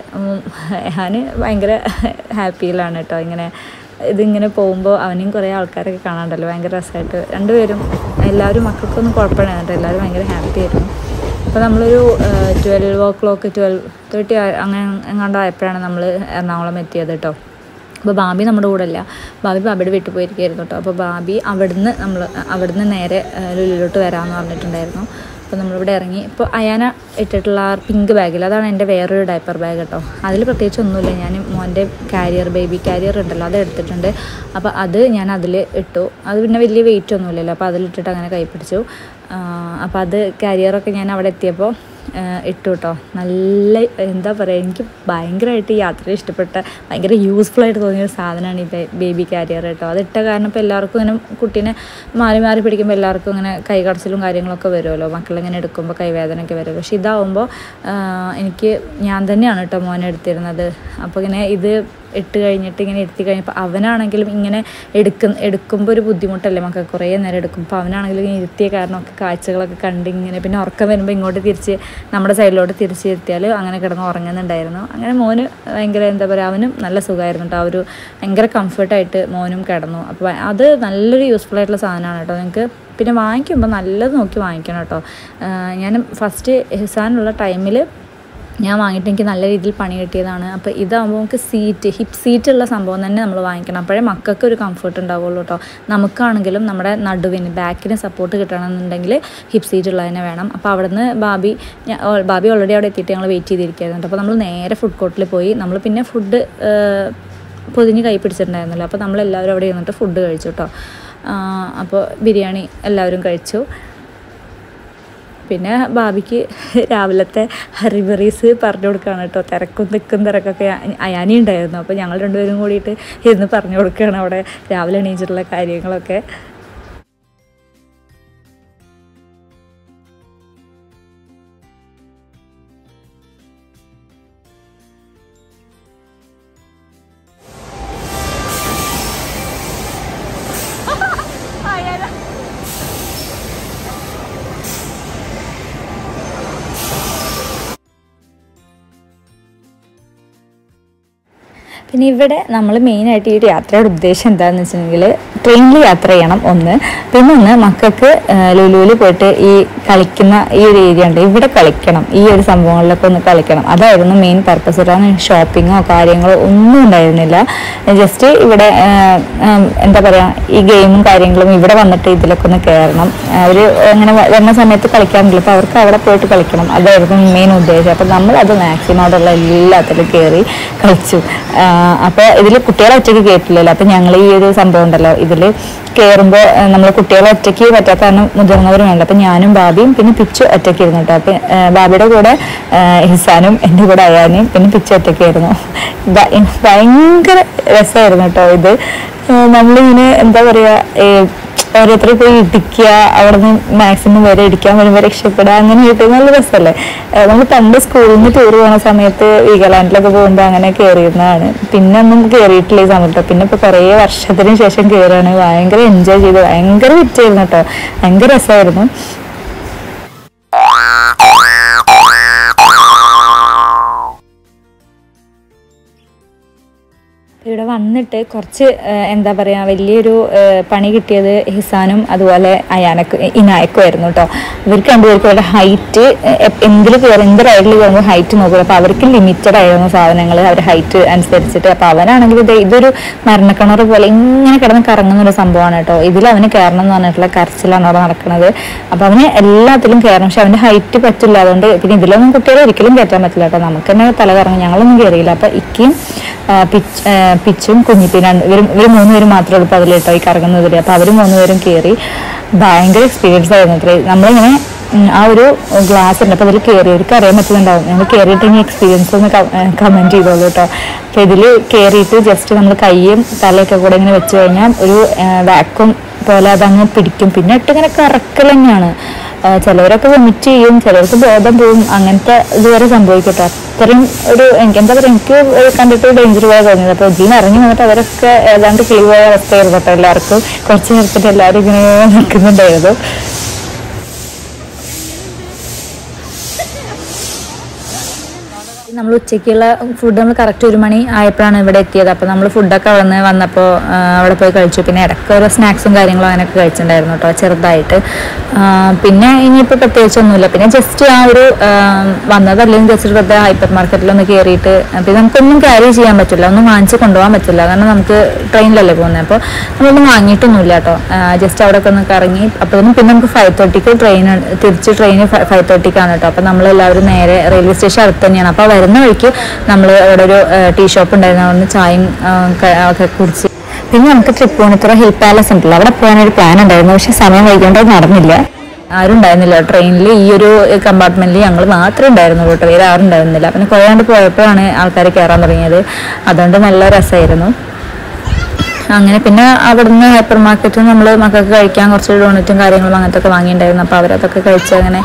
ഞാൻ ഭയങ്കര ഹാപ്പിയിലാണ് കേട്ടോ ഇങ്ങനെ ഇതിങ്ങനെ പോകുമ്പോൾ അവനെയും കുറേ ആൾക്കാരൊക്കെ കാണാണ്ടല്ലോ ഭയങ്കര രസമായിട്ട് രണ്ടുപേരും എല്ലാവരും മക്കൾക്കൊന്നും കുഴപ്പമില്ലായിരുന്നു എല്ലാവരും ഭയങ്കര ഹാപ്പി ആയിരുന്നു അപ്പോൾ നമ്മളൊരു twelve o'clock twelve thirty അങ്ങനെ എങ്ങാണ്ടോ ആയപ്പോഴാണ് നമ്മൾ എറണാകുളം എത്തിയത് കേട്ടോ അപ്പോൾ ബാബി നമ്മുടെ കൂടെ അല്ല ബാബി ബാബിയുടെ വീട്ടിൽ പോയിരിക്കുകയായിരുന്നു കേട്ടോ അപ്പോൾ ബാബി അവിടുന്ന് നമ്മൾ അവിടുന്ന് നേരെ ആ, ലുലുവിലോട്ട് വരാമെന്ന് പറഞ്ഞിട്ടുണ്ടായിരുന്നു അപ്പോൾ നമ്മളിവിടെ ഇറങ്ങി ഇപ്പോൾ അയാന ഇട്ടിട്ടുള്ള ആ പിങ്ക് ബാഗിൽ അതാണ് എൻ്റെ വേറൊരു ഡയപ്പർ ബാഗ് കേട്ടോ അതിൽ പ്രത്യേകിച്ച് ഒന്നുമില്ല ഞാൻ മോൻ്റെ കാരിയർ ബേബി കാരിയർ ഉണ്ടല്ലോ അത് എടുത്തിട്ടുണ്ട് അപ്പോൾ അത് ഞാൻ അതിൽ ഇട്ടു അത് പിന്നെ വലിയ വെയിറ്റ് ഒന്നുമില്ലല്ലോ അപ്പോൾ അതിലിട്ടിട്ട് അങ്ങനെ കൈ പിടിച്ചു അപ്പോൾ അത് കാരിയറൊക്കെ ഞാൻ അവിടെ എത്തിയപ്പോൾ ആ, ഇട്ടു കേട്ടോ നല്ല എന്താ പറയുക എനിക്ക് ഭയങ്കരമായിട്ട് ഈ യാത്ര ഇഷ്ടപ്പെട്ട ഭയങ്കര യൂസ്ഫുൾ ആയിട്ട് തോന്നിയ ഒരു സാധനമാണ് ഈ ബേ- ബേബി കാരിയർ കേട്ടോ അത് ഇട്ട കാരണം ഇപ്പോൾ എല്ലാവർക്കും ഇങ്ങനെ കുട്ടീനെ മാറി മാറി പിടിക്കുമ്പോൾ എല്ലാവർക്കും ഇങ്ങനെ കൈ കടച്ചിലും കാര്യങ്ങളൊക്കെ വരുമല്ലോ മക്കളിങ്ങനെ എടുക്കുമ്പോൾ കൈവേദനയൊക്കെ വരുമല്ലോ പക്ഷെ ഇതാവുമ്പോൾ ആ, എനിക്ക് ഞാൻ തന്നെയാണ് കേട്ടോ മോനെ എടുത്തിരുന്നത് അപ്പോൾ ഇങ്ങനെ ഇത് ഇട്ട് കഴിഞ്ഞിട്ട് ഇങ്ങനെ ഇരുത്തി കഴിഞ്ഞപ്പോൾ അവനാണെങ്കിലും ഇങ്ങനെ എടുക്കുന്ന എടുക്കുമ്പോൾ ഒരു ബുദ്ധിമുട്ടല്ലേ മക്കൾ കുറേ നേരം എടുക്കും അപ്പോൾ അവനാണെങ്കിലും ഇങ്ങനെ ഇരുത്തിയ കാരണമൊക്കെ കാഴ്ചകളൊക്കെ കണ്ട് ഇങ്ങനെ പിന്നെ ഉറക്കം വരുമ്പോൾ ഇങ്ങോട്ട് തിരിച്ച് നമ്മുടെ സൈഡിലോട്ട് തിരിച്ച് ഇരുത്തിയാൽ അങ്ങനെ കിടന്ന് ഉറങ്ങുന്നുണ്ടായിരുന്നു അങ്ങനെ മോന് ഭയങ്കര എന്താ പറയുക അവനും നല്ല സുഖമായിരുന്നു കേട്ടോ ആ ഒരു ഭയങ്കര കംഫർട്ടായിട്ട് മോനും കിടന്നു അപ്പോൾ അത് നല്ലൊരു യൂസ്ഫുൾ ആയിട്ടുള്ള സാധനമാണ് കേട്ടോ നിങ്ങൾക്ക് പിന്നെ വാങ്ങിക്കുമ്പോൾ നല്ലത് നോക്കി വാങ്ങിക്കണം കേട്ടോ ആഹ് ഞാൻ ഫസ്റ്റ് ഹിസാനുള്ള ടൈമിൽ ഞാൻ വാങ്ങിയിട്ട് എനിക്ക് നല്ല രീതിയിൽ പണി കിട്ടിയതാണ് അപ്പോൾ ഇതാകുമ്പോൾ നമുക്ക് സീറ്റ് ഹിപ്പ് സീറ്റുള്ള സംഭവം തന്നെ നമ്മൾ വാങ്ങിക്കണം അപ്പോഴേ മക്കൾക്ക് ഒരു കംഫർട്ട് ഉണ്ടാവുള്ളൂ കേട്ടോ നമുക്കാണെങ്കിലും നമ്മുടെ നടുവിന് ബാക്കിന് സപ്പോർട്ട് കിട്ടണമെന്നുണ്ടെങ്കിൽ ഹിപ്പ് സീറ്റ് ഉള്ളത് തന്നെ വേണം അപ്പോൾ അവിടുന്ന് ബാബി ഞാൻ- ഓ- ബാബി ഓൾറെഡി അവിടെ എത്തിയിട്ട് ഞങ്ങൾ വെയിറ്റ് ചെയ്തിരിക്കുകയായിരുന്നു അപ്പോൾ നമ്മൾ നേരെ ഫുഡ് കോർട്ടിൽ പോയി നമ്മൾ പിന്നെ ഫുഡ് പൊതിഞ്ഞ് കൈ പിടിച്ചിട്ടുണ്ടായിരുന്നല്ലോ അപ്പോൾ നമ്മളെല്ലാവരും അവിടെ ഇരുന്നിട്ട് ഫുഡ് കഴിച്ചു കേട്ടോ അപ്പോൾ ബിരിയാണി എല്ലാവരും കഴിച്ചു പിന്നെ ഭാവിക്ക് രാവിലത്തെ ഹറിബറീസ് പറഞ്ഞു കൊടുക്കുകയാണ് കേട്ടോ തിരക്കും തിക്കും തിരക്കൊക്കെ അയാനി ഉണ്ടായിരുന്നു അപ്പോൾ ഞങ്ങൾ രണ്ടുപേരും കൂടിയിട്ട് ഇരുന്ന് പറഞ്ഞു കൊടുക്കുകയാണ് അവിടെ രാവിലെ എണീച്ചിട്ടുള്ള കാര്യങ്ങളൊക്കെ പിന്നെ ഇവിടെ നമ്മൾ മെയിനായിട്ട് ഈ ഒരു യാത്രയുടെ ഉദ്ദേശം എന്താണെന്ന് വെച്ചിട്ടുണ്ടെങ്കിൽ ട്രെയിനിൽ യാത്ര ചെയ്യണം ഒന്ന് പിന്നെ ഒന്ന് മക്കൾക്ക് ലുലുവിൽ പോയിട്ട് ഈ കളിക്കുന്ന ഈ ഒരു ഏരിയ ഉണ്ട് ഇവിടെ കളിക്കണം ഈ ഒരു സംഭവങ്ങളിലൊക്കെ ഒന്ന് കളിക്കണം അതായിരുന്നു മെയിൻ പർപ്പസ് ഇതാണ് ഷോപ്പിങ്ങോ കാര്യങ്ങളോ ഒന്നും ഉണ്ടായിരുന്നില്ല ജസ്റ്റ് ഇവിടെ ആ, ആ, എന്താ പറയുക ഈ ഗെയിമും കാര്യങ്ങളും ഇവിടെ വന്നിട്ട് ഇതിലൊക്കെ ഒന്ന് കയറണം അവർ അങ്ങനെ വ- വരുന്ന സമയത്ത് കളിക്കാറില്ല അപ്പോൾ അവർക്ക് അവിടെ പോയിട്ട് കളിക്കണം അതായിരുന്നു മെയിൻ ഉദ്ദേശം അപ്പോൾ നമ്മൾ അത് മാക്സിമം അവിടെയുള്ള എല്ലാത്തിലും കയറി കളിച്ചു അപ്പോൾ ഇതിൽ കുട്ടികളെ ഒറ്റയ്ക്ക് കയറ്റില്ലല്ലോ അപ്പോൾ ഞങ്ങൾ ഈ ഒരു സംഭവം ഉണ്ടല്ലോ ഇതിൽ കയറുമ്പോൾ നമ്മൾ കുട്ടികളെ ഒറ്റയ്ക്ക് പറ്റാത്ത കാരണം മുതിർന്നവരും വേണ്ട അപ്പം ഞാനും ബാബിയും പിന്നെ പിച്ചു ഒറ്റയ്ക്ക് ഇരുന്നു കേട്ടോ അപ്പം ബാബിയുടെ കൂടെ ആ, ഹിസാനും എൻ്റെ കൂടെ അയാനും പിന്നെ പിച്ചു ഒറ്റയ്ക്കായിരുന്നു ഭ- ഭയങ്കര രസമായിരുന്നു കേട്ടോ ഇത് ആ, നമ്മളിങ്ങനെ എന്താ പറയുക ഓരോരുത്തരെ പോയി ഇടിക്കുക അവിടെ നിന്ന് മാക്സിമം വരെ ഇടിക്കാൻ വരുമ്പോൾ രക്ഷപ്പെടുക അങ്ങനെ കിട്ടുക നല്ല രസമല്ലേ നമ്മൾ പണ്ട് സ്കൂളിൽ നിന്ന് ടൂർ പോകുന്ന സമയത്ത് വീഗലാൻഡിലൊക്കെ പോകുമ്പോൾ അങ്ങനെ കയറിയിരുന്നതാണ് പിന്നെ ഒന്നും കയറിയിട്ടില്ല ഈ സമയത്ത് പിന്നെ ഇപ്പോൾ കുറേ വർഷത്തിന് ശേഷം കയറുകയാണ് ഭയങ്കര എൻജോയ് ചെയ്ത് ഭയങ്കര വിറ്റായിരുന്നു കേട്ടോ ഭയങ്കര രസമായിരുന്നു ഇവിടെ വന്നിട്ട് കുറച്ച് ഏഹ്, എന്താ പറയുക വലിയൊരു ഏഹ്, പണി കിട്ടിയത് ഹിസാനും അതുപോലെ അയാനക്ക് ഇനായക്കും ആയിരുന്നു കേട്ടോ ഇവർക്ക് രണ്ടുപേർക്കും അവരുടെ ഹൈറ്റ് എന്തിൽ കയറി എന്ത് റൈഡിൽ കയറുമ്പോൾ ഹൈറ്റ് നോക്കുക അപ്പോൾ അവർക്ക് ലിമിറ്റഡ് ആയിരുന്നു സാധനങ്ങൾ അവരുടെ ഹൈറ്റ് അനുസരിച്ചിട്ട് അപ്പോൾ അവനാണെങ്കിൽ ഇത് ഇതൊരു മരണക്കിണർ പോലെ ഇങ്ങനെ കിടന്ന് കറങ്ങുന്ന ഒരു സംഭവമാണ് കേട്ടോ ഇതിൽ അവന് കയറണം എന്ന് പറഞ്ഞിട്ടുള്ള കരച്ചിലാണ് അവിടെ നടക്കുന്നത് അപ്പോൾ അവന് എല്ലാത്തിലും കയറണം പക്ഷെ അവൻ്റെ ഹൈറ്റ് പറ്റില്ല അതുകൊണ്ട് പിന്നെ ഇതിലൊന്നും കുട്ടികളെ ഒരിക്കലും കയറ്റാൻ പറ്റില്ല കേട്ടോ നമുക്ക് തന്നെ തല കറങ്ങും ഞങ്ങളൊന്നും കയറിയില്ല അപ്പോൾ ഇക്കും ആ, പിച്ച് ആ, പിച്ചും കുഞ്ഞിപ്പിനും ഇവർ ഇവർ മൂന്നുപേരും മാത്രമേ ഉള്ളൂ ഇപ്പോൾ അതിൽ കേട്ടോ ഈ കറങ്ങുന്നതിൽ അപ്പോൾ അവർ മൂന്നുപേരും കയറി ഭയങ്കര എക്സ്പീരിയൻസ് ആയിരുന്നു അത്രേ നമ്മളിങ്ങനെ ഉം, ആ ഒരു ഗ്ലാസ് ഉണ്ട് അപ്പോൾ അതിൽ കയറിയവർക്ക് അറിയാൻ പറ്റുന്നുണ്ടാവും ഞങ്ങൾ കയറിയിട്ട് ഇനി എക്സ്പീരിയൻസ് ഒന്ന് കമൻറ്റ് ചെയ്തോളൂ കേട്ടോ അപ്പോൾ ഇതിൽ കയറിയിട്ട് ജസ്റ്റ് നമ്മൾ കൈയും തലയൊക്കെ കൂടെ ഇങ്ങനെ വെച്ച് കഴിഞ്ഞാൽ ഒരു വാക്വം പോലെ അതങ്ങ് പിടിക്കും പിന്നെ ഇട്ട് ഇങ്ങനെ കറക്കൽ തന്നെയാണ് ആ, ചിലവരൊക്കെ വൊമിറ്റ് ചെയ്യും ചിലർക്ക് ബോധം പോവും അങ്ങനത്തെ ഇതുവരെ സംഭവിക്കട്ടെ അത്രയും ഒരു എനിക്ക് എന്താ പറയുക എനിക്ക് ഒരു കണ്ടിട്ട് ഡേഞ്ചർ പോലെ തോന്നിയത് അപ്പോൾ ഇതിൽ നിന്ന് ഇറങ്ങി വന്നിട്ട് അവരൊക്കെ ഏതാണ്ട് കിളി പോയ അവസ്ഥയായിരുന്നു കേട്ടോ എല്ലാവർക്കും കുറച്ച് നേരത്തിട്ട് എല്ലാവരും ഇങ്ങനെ നിൽക്കുന്നുണ്ടായിരുന്നു നമ്മൾ ഉച്ചയ്ക്കുള്ള ഫുഡ് നമ്മൾ കറക്റ്റ് ഒരു മണി ആയപ്പോഴാണ് ഇവിടെ എത്തിയത് അപ്പോൾ നമ്മൾ ഫുഡൊക്കെ അവിടെ നിന്ന് വന്നപ്പോൾ ആ, അവിടെ പോയി കഴിച്ചു പിന്നെ ഇടയ്ക്ക് ഓരോ സ്നാക്സും കാര്യങ്ങളും അങ്ങനെയൊക്കെ കഴിച്ചിട്ടുണ്ടായിരുന്നു കേട്ടോ ചെറുതായിട്ട് ആ, പിന്നെ ഇനിയിപ്പോൾ പ്രത്യേകിച്ചൊന്നുമില്ല പിന്നെ ജസ്റ്റ് ആ ഒരു ആ, വന്നതല്ലെങ്കിൽ ജസ്റ്റ് വെറുതെ ഹൈപ്പർ മാർക്കറ്റിലൊന്ന് കയറിയിട്ട് പിന്നെ നമുക്കൊന്നും ക്യാരി ചെയ്യാൻ പറ്റില്ല ഒന്നും വാങ്ങിച്ച് കൊണ്ടുപോകാൻ പറ്റില്ല കാരണം നമുക്ക് ട്രെയിനിലല്ലേ പോകുന്നത് അപ്പോൾ നമ്മളൊന്നും വാങ്ങിയിട്ടൊന്നുമില്ല കേട്ടോ ജസ്റ്റ് അവിടെ ഒക്കെ ഒന്ന് കറങ്ങി അപ്പോഴൊന്നും പിന്നെ നമുക്ക് ഫൈവ് തേർട്ടിക്ക് ട്രെയിൻ തിരിച്ച് ട്രെയിൻ ഫൈവ് തേർട്ടിക്കാണ് കേട്ടോ അപ്പോൾ നമ്മളെല്ലാവരും നേരെ റെയിൽവേ സ്റ്റേഷൻ അടുത്ത് തന്നെയാണ് അപ്പോൾ വരുന്ന വഴിക്ക് നമ്മൾ അവിടെ ഒരു ടീ ഷോപ്പ് ഉണ്ടായിരുന്നു അവിടെ നിന്ന് ചായയും ആ, ക- ഒക്കെ കുടിച്ച് പിന്നെ നമുക്ക് തൃപ്പൂണിത്തുറ ഹിൽ പാലസ് ഉണ്ടല്ലോ അവിടെ പോകാനൊരു പ്ലാൻ ഉണ്ടായിരുന്നു പക്ഷെ സമയം വൈകിയോണ്ട് അത് നടന്നില്ല ആരും ഉണ്ടായിരുന്നില്ല ട്രെയിനിൽ ഈ ഒരു കമ്പാർട്ട്മെന്റിൽ ഞങ്ങൾ മാത്രമേ ഉണ്ടായിരുന്നുള്ളൂ കേട്ടോ വേറെ ആരും ഉണ്ടായിരുന്നില്ല പിന്നെ കുറേ പോയപ്പോഴാണ് ആൾക്കാർ കയറാൻ തുടങ്ങിയത് അതുകൊണ്ട് നല്ല രസമായിരുന്നു അങ്ങനെ പിന്നെ അവിടുന്ന് ഹൈപ്പർ മാർക്കറ്റിൽ നമ്മൾ മക്കൾക്ക് കഴിക്കാൻ കുറച്ച് ഡോണറ്റും കാര്യങ്ങളും അങ്ങനത്തെ ഒക്കെ വാങ്ങിയിട്ടുണ്ടായിരുന്നു അപ്പോൾ അവരതൊക്കെ കഴിച്ച് അങ്ങനെ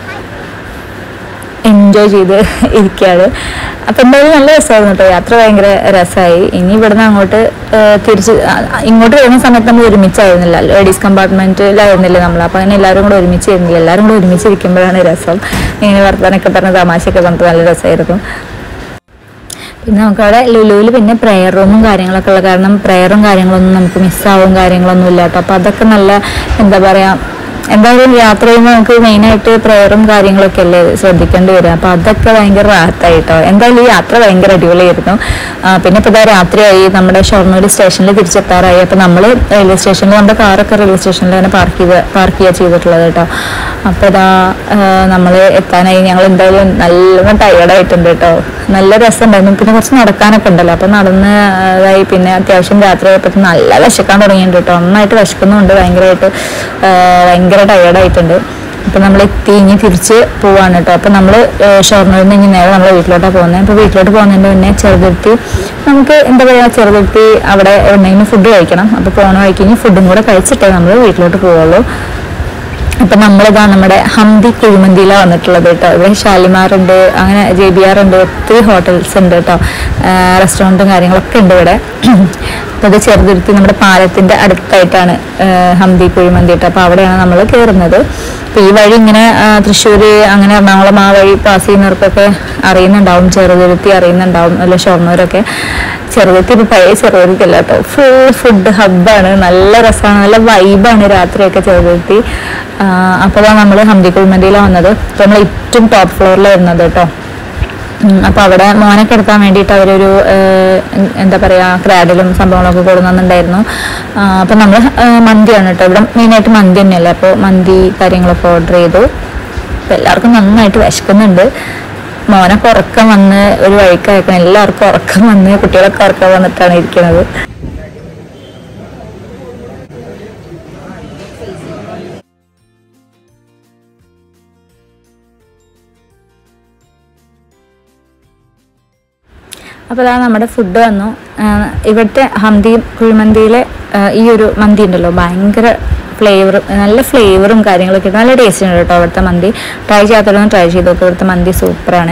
എൻജോയ് ചെയ്ത് ഇരിക്കുകയാണ് അപ്പം എന്തായാലും നല്ല രസമായിരുന്നു കേട്ടോ യാത്ര ഭയങ്കര രസമായി ഇനി ഇവിടുന്ന് അങ്ങോട്ട് ആ, തിരിച്ച് ആ, ഇങ്ങോട്ട് വരുന്ന സമയത്ത് നമ്മൾ ഒരുമിച്ചായിരുന്നില്ല ലേഡീസ് കമ്പാർട്ട്മെന്റിലായിരുന്നില്ല നമ്മൾ അപ്പം അങ്ങനെ എല്ലാവരും കൂടെ ഒരുമിച്ചായിരുന്നില്ല എല്ലാവരും കൂടെ ഒരുമിച്ചിരിക്കുമ്പോഴാണ് രസം ഇങ്ങനെ വർത്തമാനമൊക്കെ പറഞ്ഞ് തമാശയൊക്കെ പറഞ്ഞിട്ട് നല്ല രസമായിരുന്നു പിന്നെ നമുക്ക് അവിടെ ലുലുവിൽ പിന്നെ പ്രെയർ റൂമും കാര്യങ്ങളൊക്കെ ഉള്ള കാരണം പ്രെയറും കാര്യങ്ങളൊന്നും നമുക്ക് മിസ്സാവും കാര്യങ്ങളൊന്നും ഇല്ല കേട്ടോ അപ്പോൾ അതൊക്കെ നല്ല എന്താ പറയുക എന്തായാലും യാത്ര ചെയ്യുമ്പോൾ നമുക്ക് മെയിനായിട്ട് പ്രെയറും കാര്യങ്ങളൊക്കെ അല്ലേ ശ്രദ്ധിക്കേണ്ടി വരും അപ്പോൾ അതൊക്കെ ഭയങ്കര റാഹത്തായിട്ടോ എന്തായാലും ഈ യാത്ര ഭയങ്കര അടിപൊളിയായിരുന്നു ആ, പിന്നെ ഇപ്പോൾ ഇതാ രാത്രിയായി നമ്മുടെ ഷൊർണൂർ സ്റ്റേഷനിൽ തിരിച്ചെത്താറായി അപ്പോൾ നമ്മൾ റെയിൽവേ സ്റ്റേഷനിൽ നമ്മുടെ കാറൊക്കെ റെയിൽവേ സ്റ്റേഷനിൽ തന്നെ പാർക്ക് ചെയ്ത് പാർക്ക് ചെയ്യുക ചെയ്തിട്ടുള്ളത് കേട്ടോ അപ്പോൾ ഇതാ നമ്മൾ എത്താനായി ഞങ്ങൾ എന്തായാലും നല്ലോണം ടയേർഡായിട്ടുണ്ട് കേട്ടോ നല്ല രസമുണ്ടായിരുന്നു പിന്നെ കുറച്ച് നടക്കാനൊക്കെ ഉണ്ടല്ലോ അപ്പോൾ നടന്ന് ഇതായി പിന്നെ അത്യാവശ്യം രാത്രി ആയപ്പോൾ നല്ല വിശക്കാൻ തുടങ്ങിയിട്ടുണ്ട് കേട്ടോ നന്നായിട്ട് വിശക്കുന്നുണ്ട് ഭയങ്കരമായിട്ട് ആ, ഭയങ്കര ടയേർഡായിട്ടുണ്ട് അപ്പം നമ്മൾ എത്തി ഇനി തിരിച്ച് പോവാണ് കേട്ടോ അപ്പം നമ്മൾ ഷൊർണൂരിൽ നിന്ന് ഇനി നേരെ നമ്മൾ വീട്ടിലോട്ടാണ് പോകുന്നത് അപ്പോൾ വീട്ടിലോട്ട് പോകുന്നതിൻ്റെ മുന്നേ ചെറുതിരുത്തി നമുക്ക് എന്താ പറയുക ചെറുതിരുത്തി അവിടെ എവിടെയെങ്കിലും ഫുഡ് കഴിക്കണം അപ്പോൾ പോണ വഴിക്ക് ഇനി ഫുഡും കൂടെ കഴിച്ചിട്ടേ നമ്മൾ വീട്ടിലോട്ട് പോവുള്ളൂ അപ്പൊ നമ്മളിതാ നമ്മുടെ ഹംദി കുഴിമന്തിയിലാണ് വന്നിട്ടുള്ളത് കേട്ടോ ഇവിടെ ഷാലിമാർ ഉണ്ട് അങ്ങനെ ജെ ബി ആർ ഉണ്ട് ഒത്തിരി ഹോട്ടൽസ് ഉണ്ട് കേട്ടോ റെസ്റ്റോറൻറ്റും കാര്യങ്ങളൊക്കെ ഉണ്ട് ഇവിടെ അപ്പൊ ഇത് ചെറുതുരുത്തി നമ്മുടെ പാലത്തിന്റെ അടുത്തായിട്ടാണ് ആ, ഹംദി കുഴിമന്തി കേട്ടോ അപ്പൊ അവിടെയാണ് നമ്മൾ കയറുന്നത് അപ്പൊ ഈ വഴി ഇങ്ങനെ ആ, തൃശ്ശൂര് അങ്ങനെ എറണാകുളം ആ വഴി പാസ് ചെയ്യുന്നവർക്കൊക്കെ അറിയുന്നുണ്ടാവും ചെറുതുരുത്തി അറിയുന്നുണ്ടാവും അല്ല ഷൊർണൂരൊക്കെ ചെറുതുരുത്തി ഇപ്പൊ പഴയ ചെറുതുരുത്തി അല്ല കേട്ടോ ഫുൾ ഫുഡ് ഹബ്ബാണ് നല്ല രസമാണ് നല്ല വൈബാണ് രാത്രിയൊക്കെ ചെറുതുരുത്തി അപ്പോൾ നമ്മൾ ഹംദി കുഴിമന്തിയിലാണ് വന്നത് അപ്പോൾ നമ്മൾ ഏറ്റവും ടോപ്പ് ഫ്ലോറിൽ വരുന്നത് കേട്ടോ ഉം, അപ്പൊ അവിടെ മോനെ കിടത്താൻ വേണ്ടിയിട്ട് അവരൊരു ഏഹ്, എൻ- എന്താ പറയാ ക്രാഡിലും സംഭവങ്ങളൊക്കെ കൊടുക്കുന്നുണ്ടായിരുന്നു അപ്പൊ നമ്മൾ മന്തിയാണ് കേട്ടോ ഇവിടെ മെയിനായിട്ട് മന്തി തന്നെയല്ലേ അപ്പോൾ മന്തി കാര്യങ്ങളൊക്കെ ഓർഡർ ചെയ്തു അപ്പൊ എല്ലാവർക്കും നന്നായിട്ട് വിശക്കുന്നുണ്ട് മോനൊക്കെ ഉറക്കം വന്ന് ഒരു വഴിക്കയക്കണം എല്ലാവർക്കും ഉറക്കം വന്ന് കുട്ടികളൊക്കെ ഉറക്കം വന്നിട്ടാണ് ഇരിക്കുന്നത് അപ്പോൾ അതാ നമ്മുടെ ഫുഡ് വന്നു ആ, ഇവിടുത്തെ ഹംദി കുഴിമന്തിയിലെ ആ, ഈ ഒരു മന്തി ഉണ്ടല്ലോ ഭയങ്കര ഫ്ലേവർ നല്ല ഫ്ലേവറും കാര്യങ്ങളൊക്കെ ഉണ്ട് നല്ല ടേസ്റ്റ് ഉണ്ട് കേട്ടോ അവിടുത്തെ മന്തി ട്രൈ ചെയ്യാത്തവരൊന്ന് ട്രൈ ചെയ്ത് നോക്കുക ഇവിടുത്തെ മന്തി സൂപ്പറാണ്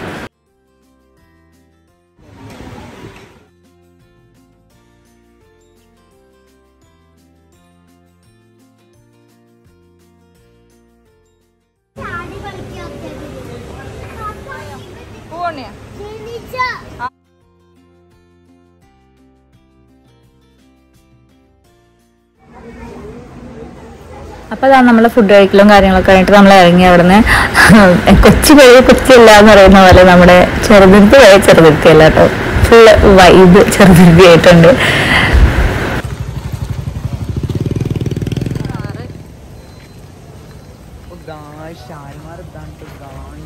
അപ്പോൾ അതാ നമ്മൾ ഫുഡ് കഴിക്കലും കാര്യങ്ങളൊക്കെ കഴിഞ്ഞിട്ട് നമ്മൾ ഇറങ്ങി അവിടുന്ന് കൊച്ചു കഴിയ കൊച്ചില്ല എന്ന് പറയുന്ന പോലെ നമ്മുടെ ചെറുതിരുത്തി കഴിയ ചെറുതിരുത്തി അല്ല കേട്ടോ ഫുള്ള് വൈബ് ചെറുതിരുത്തി ആയിട്ടുണ്ട് ഷാൽമാർ ഇതാണ് ഗാൺ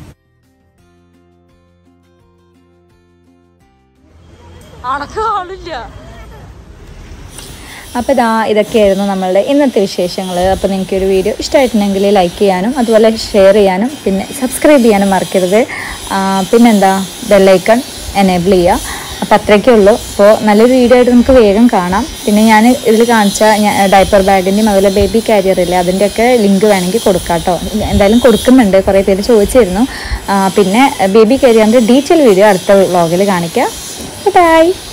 അപ്പോൾ ഇതാ ഇതൊക്കെയായിരുന്നു നമ്മളുടെ ഇന്നത്തെ വിശേഷങ്ങൾ അപ്പോൾ നിങ്ങൾക്ക് ഒരു വീഡിയോ ഇഷ്ടമായിട്ടുണ്ടെങ്കിൽ ലൈക്ക് ചെയ്യാനും അതുപോലെ ഷെയർ ചെയ്യാനും പിന്നെ സബ്സ്ക്രൈബ് ചെയ്യാനും മറക്കരുത് ആ, പിന്നെന്താ ബെല്ലൈക്കൺ എനേബിൾ ചെയ്യുക അപ്പോൾ അത്രയൊക്കെ ഉള്ളൂ അപ്പോൾ നല്ലൊരു വീഡിയോ ആയിട്ട് നമുക്ക് വേഗം കാണാം പിന്നെ ഞാൻ ഇതിൽ കാണിച്ച ഡൈപ്പർ ബാഗിൻ്റെയും അതുപോലെ ബേബി കാരിയറില്ലേ അതിൻ്റെയൊക്കെ ലിങ്ക് വേണമെങ്കിൽ കൊടുക്കാം കേട്ടോ എന്തായാലും കൊടുക്കുന്നുണ്ട് കുറേ പേര് ചോദിച്ചിരുന്നു ആ, പിന്നെ ബേബി കാരിയറിൻ്റെ ഡീറ്റെയിൽ വീഡിയോ അടുത്ത വ്ളോഗിൽ കാണിക്കാം ബൈ